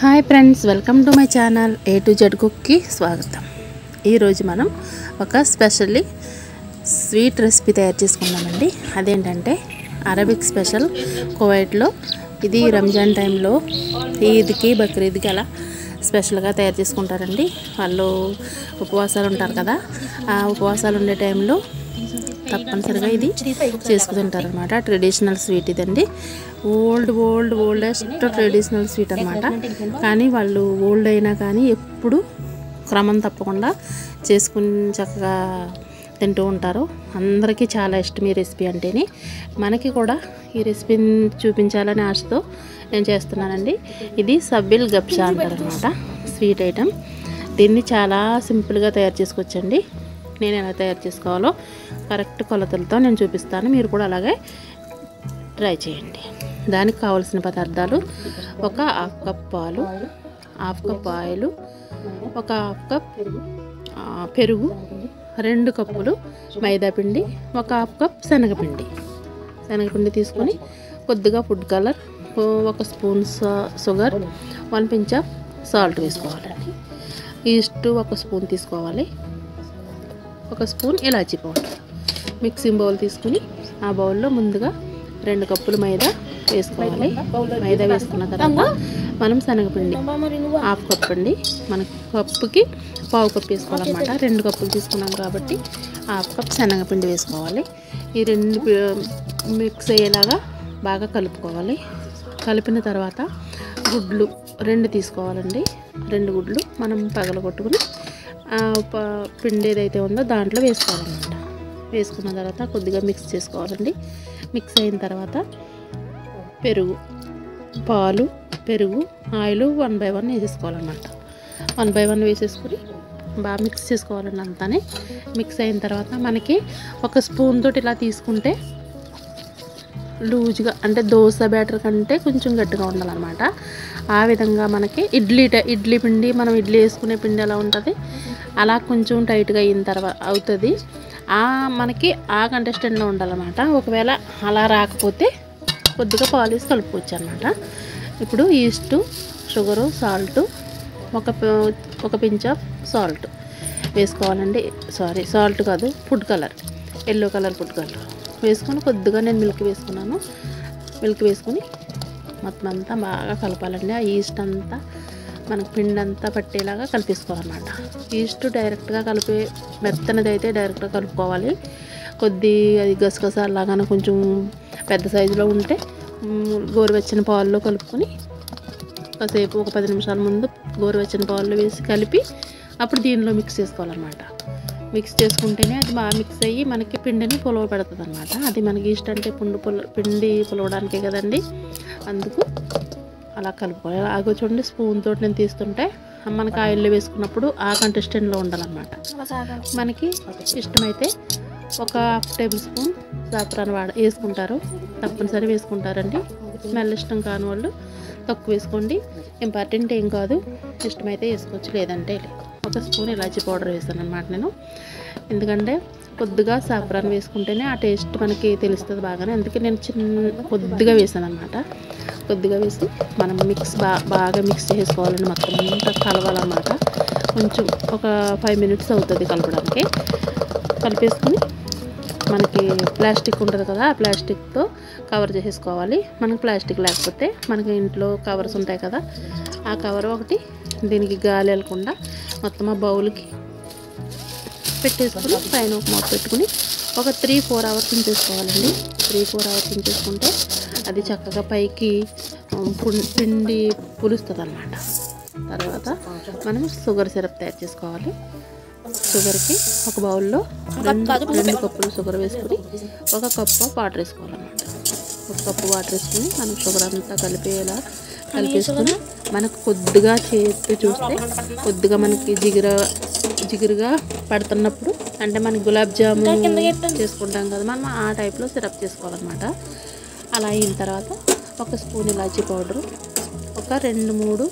hi friends welcome to my channel A to Z కుక్కి స్వాగతం ఈరోజు మనం ఒక స్పెషల్లీ స్వీట్ రెసిపీ తయారు చేసుకున్నామండి అదేంటంటే అరబిక్ స్పెషల్ కువైట్లో ఇది రంజాన్ టైంలో ఈద్కి బక్రీద్కి అలా స్పెషల్గా తయారు చేసుకుంటారండి వాళ్ళు ఉపవాసాలు ఉంటారు కదా ఆ ఉపవాసాలు ఉండే టైంలో తప్పనిసరిగా ఇది చేసుకుంటారు అనమాట ట్రెడిషనల్ స్వీట్ ఇదండి old old oldest traditional sweet అనమాట కానీ వాళ్ళు ఓల్డ్ అయినా కానీ ఎప్పుడు క్రమం తప్పకుండా చేసుకుని చక్కగా తింటూ ఉంటారు అందరికీ చాలా ఇష్టం ఈ రెసిపీ అంటేనే మనకి కూడా ఈ రెసిపీని చూపించాలని ఆశతో నేను చేస్తున్నానండి ఇది సబ్బిల్ గప్షా అంటారు అనమాట స్వీట్ ఐటెం దీన్ని చాలా సింపుల్గా తయారు చేసుకోవచ్చండి నేను ఎలా తయారు చేసుకోవాలో కరెక్ట్ కొలతలతో నేను చూపిస్తాను మీరు కూడా అలాగే ట్రై చేయండి దానికి కావలసిన పదార్థాలు ఒక హాఫ్ కప్ పాలు హాఫ్ కప్ ఆయిల్ ఒక హాఫ్ కప్ ఆ, పెరుగు రెండు కప్పులు మైదా పిండి ఒక హాఫ్ కప్ శనగపిండి శనగపిండి తీసుకొని కొద్దిగా ఫుడ్ కలర్ ఒక స్పూన్ సా- sugar one pinch of salt వేసుకోవాలండి ఈస్ట్ ఒక స్పూన్ తీసుకోవాలి ఒక స్పూన్ ఇలాచీ పౌడర్ మిక్సింగ్ బౌల్ తీసుకుని ఆ బౌల్లో ముందుగా రెండు కప్పులు మైదా వేసుకోవాలి మైదా వేసుకున్న తర్వాత మనం శనగపిండి హాఫ్ కప్ అండి మన కప్పుకి పావు కప్ వేసుకోవాలన్నమాట రెండు కప్పులు తీసుకున్నాం కాబట్టి హాఫ్ కప్ శనగపిండి వేసుకోవాలి ఈ రెండు పి- మిక్స్ అయ్యేలాగా బాగా కలుపుకోవాలి కలిపిన తర్వాత గుడ్లు రెండు తీసుకోవాలండి రెండు గుడ్లు మనం పగలగొట్టుకుని ఆ ప- పిండి ఏదైతే ఉందో దాంట్లో వేసుకోవాలన్నమాట వేసుకున్న తర్వాత కొద్దిగా మిక్స్ చేసుకోవాలండి మిక్స్ అయిన తర్వాత పెరుగు పాలు పెరుగు ఆయిల్ వన్ బై వన్ వేసేసుకోవాలన్నమాట వన్ బై వన్ వేసేసుకుని బాగా మిక్స్ చేసుకోవాలండి అంతానే మిక్స్ అయిన తర్వాత మనకి ఒక స్పూన్ తోటి ఇలా తీసుకుంటే లూజ్గా అంటే దోశ బ్యాటర్ కంటే కొంచెం గట్టిగా ఉండాలన్నమాట ఆ విధంగా మనకి ఇడ్లీ టై- ఇడ్లీ పిండి మనం ఇడ్లీ వేసుకునే పిండి ఎలా ఉంటుంది అలా కొంచెం టైట్గా అయిన తర్వాత అవుతుంది ఆ మనకి ఆ కంటెస్టెంట్లో ఉండాలన్నమాట ఒకవేళ అలా రాకపోతే కొద్దిగా పాలిస్ కలుపుకోవచ్చు అనమాట ఇప్పుడు ఈస్ట్ షుగరు సాల్ట్ ఒక ప- ఒక పించ్ ఆఫ్ సాల్ట్ వేసుకోవాలండి సారీ సాల్ట్ కాదు food colour yellow colour food colour వేసుకొని కొద్దిగా నేను మిల్క్ వేసుకున్నాను మిల్క్ వేసుకొని మొత్తం అంతా బాగా కలపాలండి ఆ ఈస్ట్ అంతా మనకు పిండి అంతా పట్టేలాగా కలిపేసుకోవాలన్నమాట ఈస్ట్ డైరెక్ట్గా కలిపే మెత్తనది అయితే డైరెక్ట్గా కలుపుకోవాలి కొద్ది అది గసగసాలాగానే కొంచెం పెద్ద సైజులో ఉంటే మ్, గోరువెచ్చని పాల్లో కలుపుకొని కాసేపు ఒక పది నిమిషాల ముందు గోరువెచ్చని పాలు వేసి కలిపి అప్పుడు దీనిలో మిక్స్ చేసుకోవాలన్నమాట మిక్స్ చేసుకుంటేనే అది బాగా మిక్స్ అయ్యి మనకి పిండిని పులవ పెడుతుంది అనమాట అది మనకి ఇష్టం అంటే పుండు పుల పిండి పులవడానికే కదండి అందుకు అలా కలుపుకోవాలి ఆగో చూడండి స్పూన్ తోటి నేను తీస్తుంటే మనకి ఆయిల్లో వేసుకున్నప్పుడు ఆ కంటెస్టెంట్లో ఉండాలన్నమాట మనకి ఇష్టమైతే ఒక హాఫ్ టేబుల్ స్పూన్ సాఫ్రాన్ వాడ వేసుకుంటారు తప్పనిసరి వేసుకుంటారండి స్మెల్ ఇష్టం కాని వాళ్ళు తక్కువ వేసుకోండి ఇంపార్టెంట్ ఏం కాదు ఇష్టమైతే వేసుకోవచ్చు లేదంటే లేదు ఒక స్పూన్ ఇలాచీ పౌడర్ వేస్తాను అనమాట నేను ఎందుకంటే కొద్దిగా సాఫ్రాన్ వేసుకుంటేనే ఆ టేస్ట్ మనకి తెలుస్తుంది బాగానే అందుకే నేను చిన్న కొద్దిగా వేసాను అనమాట కొద్దిగా వేసి మనం మిక్స్ బా బాగా మిక్స్ చేసుకోవాలండి మొత్తం అంతా కలవాలన్నమాట కొంచెం ఒక ఫైవ్ మినిట్స్ అవుతుంది కలపడానికి కలిపేసుకుని మనకి ప్లాస్టిక్ ఉంటుంది కదా ఆ ప్లాస్టిక్తో కవర్ చేసేసుకోవాలి మనకి ప్లాస్టిక్ లేకపోతే మనకి ఇంట్లో కవర్స్ ఉంటాయి కదా ఆ కవర్ ఒకటి దీనికి గాలి వెళ్ళకుండా మొత్తం ఆ బౌల్కి పెట్టేసుకుని పైన ఒక మూత పెట్టుకుని ఒక త్రీ ఫోర్ అవర్స్ ఉంచేసుకోవాలండి త్రీ ఫోర్ అవర్స్ ఉంచేసుకుంటే అది చక్కగా పైకి ఆ, పుం- పిండి పులుస్తుంది అనమాట తర్వాత మనం షుగర్ సిరప్ తయారు చేసుకోవాలి షుగర్కి ఒక బౌల్లో రెండు రెండు కప్పులు షుగర్ వేసుకుని ఒక కప్పు ఆఫ్ వాటర్ వేసుకోవాలన్నమాట ఒక కప్పు వాటర్ వేసుకుని మనం షుగర్ అంతా కలిపేలా కలిపేసుకుని మనకు కొద్దిగా చేతి చూస్తే కొద్దిగా మనకి జిగుర జిగురుగా పడుతున్నప్పుడు అంటే మనకి గులాబ్ జామున్ చేసుకుంటాం కదా మనం ఆ టైప్లో సిరప్ చేసుకోవాలన్నమాట అలా అయిన తర్వాత ఒక స్పూన్ ఇలాచీ పౌడరు ఒక రెండు మూడు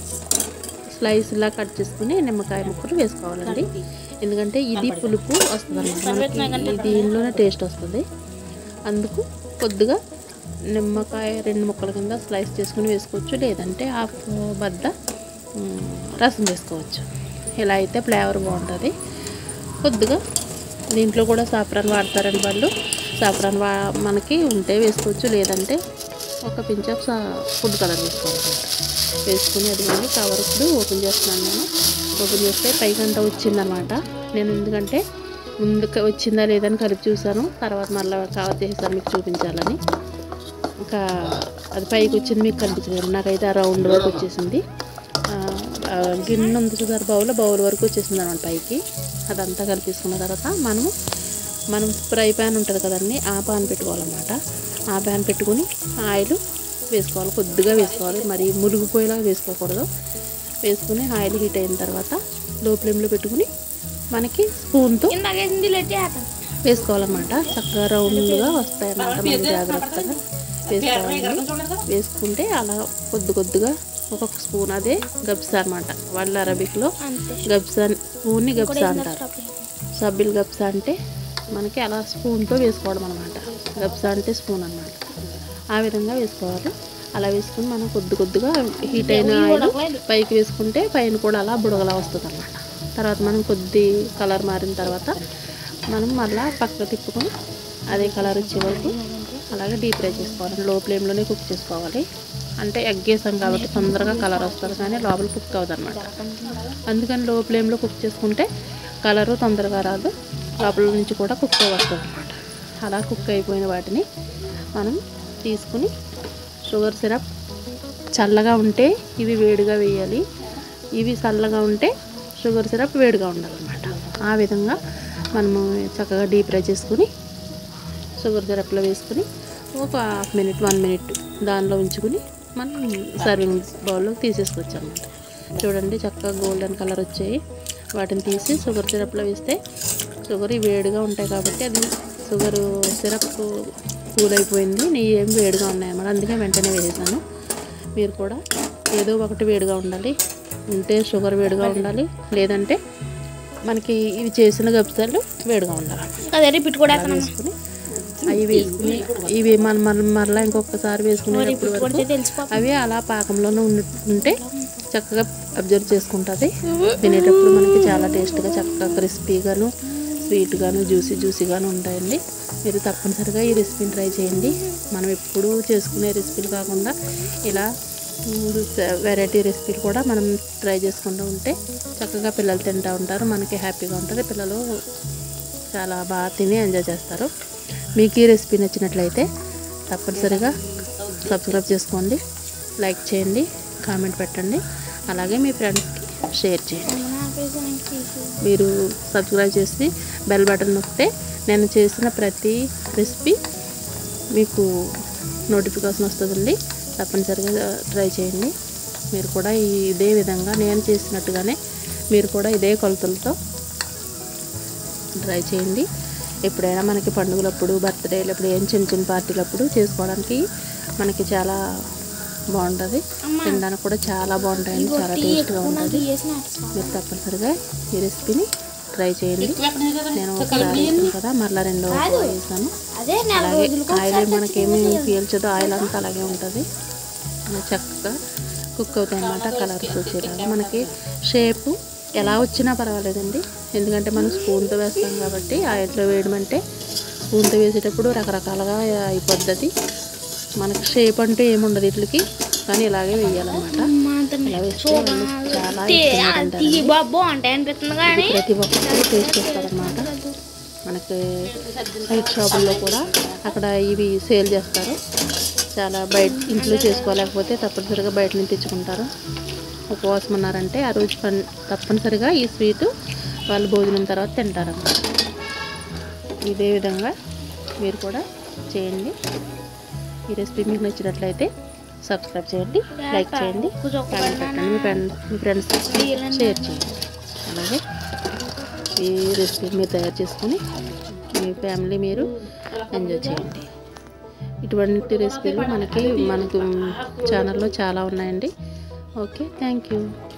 స్లైస్లా కట్ చేసుకుని నిమ్మకాయ ముక్కలు వేసుకోవాలండి ఎందుకంటే ఇది పులుపు వస్తుంది అనమాట దీనిలోనే టేస్ట్ వస్తుంది అందుకు కొద్దిగా నిమ్మకాయ రెండు ముక్కల కింద స్లైస్ చేసుకుని వేసుకోవచ్చు లేదంటే హాఫ్ బద్ద మ్, రసం వేసుకోవచ్చు ఇలా అయితే ఫ్లేవర్ బాగుంటుంది కొద్దిగా దీంట్లో కూడా సాఫ్రాన్ వాడతారండి వాళ్ళు సాఫ్రాన్ వా మనకి ఉంటే వేసుకోవచ్చు లేదంటే ఒక పించ్ ఆఫ్ ఫుడ్ కలర్ వేసుకోవాలన్నమాట వేసుకుని అది కానీ కవర్ ఇప్పుడు ఓపెన్ చేస్తున్నాను నేను ఓపెన్ చేస్తే పైకంతా వచ్చిందనమాట నేను ఎందుకంటే ముందుకు వచ్చిందా లేదని కలిపి చూసాను తర్వాత మళ్ళీ కవర్ చేసాను మీకు చూపించాలని ఇంకా అది పైకి వచ్చింది మీకు కనిపించలేదు నాకైతే ఆ రౌండ్ వరకు వచ్చేసింది ఆ, ఆ గిన్నె ఉంది చూసారు బౌల్ బౌల్ వరకు వచ్చేసింది అనమాట పైకి అదంతా కలిపేసుకున్న తర్వాత మనము మనం ఫ్రై ప్యాన్ ఉంటుంది కదండి ఆ పాన్ పెట్టుకోవాలన్నమాట ఆ ప్యాన్ పెట్టుకుని ఆయిల్ వేసుకోవాలి కొద్దిగా వేసుకోవాలి మరి మురిగిపోయేలా వేసుకోకూడదు వేసుకుని ఆయిల్ హీట్ అయిన తర్వాత లో ఫ్లేమ్లో పెట్టుకుని మనకి స్పూన్తో వేసుకోవాలన్నమాట చక్కగా రౌండ్గా వస్తాయన్నమాట మనం జాగ్రత్తగా వేసుకోవాలి వేసుకుంటే అలా కొద్ది కొద్దిగా ఒక్కొక్క స్పూన్ అదే గబ్సా అనమాట వాళ్ళ అరబిక్లో గబ్సా స్పూన్ని గబ్సా అంటారు సబ్బిల్ గబ్సా అంటే మనకి అలా స్పూన్తో వేసుకోవడం అనమాట గబ్సా అంటే స్పూన్ అనమాట ఆ విధంగా వేసుకోవాలి అలా వేసుకుని మనం కొద్ది కొద్దిగా హీట్ అయిన ఆయిల్ పైకి వేసుకుంటే పైన కూడా అలా బుడగలా వస్తుంది అనమాట తర్వాత మనం కొద్ది కలర్ మారిన తర్వాత మనం మళ్ళా పక్క తిప్పుకొని అదే కలర్ వచ్చే వరకు అలాగే డీప్ ఫ్రై చేసుకోవాలి లో ఫ్లేమ్లోనే కుక్ చేసుకోవాలి అంటే ఎగ్ వేసాం కాబట్టి తొందరగా కలర్ వస్తుంది కానీ లోపల కుక్ అవ్వదు అనమాట అందుకని లో ఫ్లేమ్లో కుక్ చేసుకుంటే కలరు తొందరగా రాదు లోపల నుంచి కూడా కుక్ వస్తుంది అనమాట అలా కుక్ అయిపోయిన వాటిని మనం తీసుకుని షుగర్ సిరప్ చల్లగా ఉంటే ఇవి వేడిగా వేయాలి ఇవి చల్లగా ఉంటే షుగర్ సిరప్ వేడిగా ఉండాలన్నమాట ఆ విధంగా మనము చక్కగా డీప్ ఫ్రై చేసుకుని షుగర్ సిరప్లో వేసుకుని ఒక హాఫ్ మినిట్ వన్ మినిట్ దానిలో ఉంచుకుని మనం సర్వింగ్ బౌల్లో తీసేసుకోవచ్చు అనమాట చూడండి చక్కగా గోల్డెన్ కలర్ వచ్చాయి వాటిని తీసి షుగర్ సిరప్లో వేస్తే షుగర్ ఇవి వేడిగా ఉంటాయి కాబట్టి అది షుగర్ సిరప్ కూల్ అయిపోయింది నెయ్యి ఏం వేడిగా ఉన్నాయన్నమాట అందుకే వెంటనే వేసేసాను మీరు కూడా ఏదో ఒకటి వేడిగా ఉండాలి ఉంటే షుగర్ వేడిగా ఉండాలి లేదంటే మనకి ఇవి చేసిన గప్సాలు వేడిగా ఉండాలి అదే రిపీట్ కూడా అలా వేసుకుని అవి వేసుకుని ఇవి మన మన మరలా ఇంకొకసారి వేసుకునేటప్పుడు వరకు కొడితే తెలిసిపోతుంది అవి అలా పాకంలోనే ఉన్న- ఉంటే చక్కగా అబ్జర్వ్ చేసుకుంటుంది తినేటప్పుడు మనకి చాలా టేస్ట్గా చక్కగా క్రిస్పీగాను స్వీట్గాను జ్యూసీ జ్యూసీగాను ఉంటాయండి మీరు తప్పనిసరిగా ఈ రెసిపీని ట్రై చేయండి మనం ఎప్పుడూ చేసుకునే రెసిపీలు కాకుండా ఇలా వెరైటీ రెసిపీలు కూడా మనం ట్రై చేసుకుంటూ ఉంటే చక్కగా పిల్లలు తింటూ ఉంటారు మనకి హ్యాపీగా ఉంటుంది పిల్లలు చాలా బాగా తిని ఎంజాయ్ చేస్తారు మీకు ఈ రెసిపీ నచ్చినట్లయితే తప్పనిసరిగా సబ్స్క్రైబ్ చేసుకోండి లైక్ చేయండి కామెంట్ పెట్టండి అలాగే మీ ఫ్రెండ్స్కి షేర్ చేయండి మీరు సబ్స్క్రైబ్ చేసి బెల్ బటన్ నొక్కితే నేను చేసిన ప్రతి రెసిపీ మీకు నోటిఫికేషన్ వస్తుందండి తప్పనిసరిగా ట్రై చేయండి మీరు కూడా ఈ- ఇదే విధంగా నేను చేసినట్టుగానే మీరు కూడా ఇదే కొలతలతో ట్రై చేయండి ఎప్పుడైనా మనకి పండుగలప్పుడు బర్త్డేలప్పుడు ఏం చిన్న చిన్న పార్టీలప్పుడు చేసుకోవడానికి మనకి చాలా బాగుంటుంది తినడానికి కూడా చాలా బాగుంటాయండి చాలా టేస్ట్గా ఉంటుంది మీరు తప్పనిసరిగా ఈ రెసిపీని ట్రై చేయండి నేను ఒకసారి వేసాను కదా మరలా రెండో వేసాను అదే నెల అలాగే రోజులకు ఆయిల్ మనకేమి పీల్చదు ఆయిల్ అంతా అలాగే ఉంటుంది చక్కగా కుక్ అవుతాయి అన్నమాట కలర్స్ వచ్చేలాగా మనకి షేపు ఎలా వచ్చినా పర్వాలేదండి ఎందుకంటే మనం స్పూన్తో వేస్తాం కాబట్టి ఆయిల్లో వేయడం అంటే స్పూన్తో వేసేటప్పుడు రకరకాలుగా అయిపోద్ది అది మనకి షేప్ అంటూ ఏముండదు వీటికి కానీ ఇలాగే వేయాలన్నమాట ఇలా వేస్తే వాళ్ళు చాలా ఇష్టంగా తింటారు బాబు అంటే అనిపిస్తుంది కానీ ప్రతి ఒక్కరు టేస్ట్ చేస్తారనమాట మనకి స్వీట్ షాపుల్లో కూడా అక్కడ ఇవి సేల్ చేస్తారు చాలా బయట ఇంట్లో చేసుకోలేకపోతే తప్పనిసరిగా బయట నుంచి తెచ్చుకుంటారు ఉపవాసం ఉన్నారంటే ఆ రోజు పన్ తప్పనిసరిగా ఈ స్వీట్ వాళ్ళు భోజనం తర్వాత తింటారన్నమాట ఇదే విధంగా మీరు కూడా చేయండి ఈ రెసిపీ మీకు నచ్చినట్లయితే సబ్స్క్రైబ్ చేయండి లైక్ చేయండి కామెంట్ పెట్టండి మీ ఫ్రెండ్ మీ ఫ్రెండ్స్కి షేర్ చేయండి అలాగే ఈ రెసిపీ మీరు తయారు చేసుకొని మీ ఫ్యామిలీ మీరు ఎంజాయ్ చేయండి ఇటువంటి రెసిపీలు మనకి మనకు ఛానల్లో చాలా ఉన్నాయండి ఓకే థ్యాంక్ యూ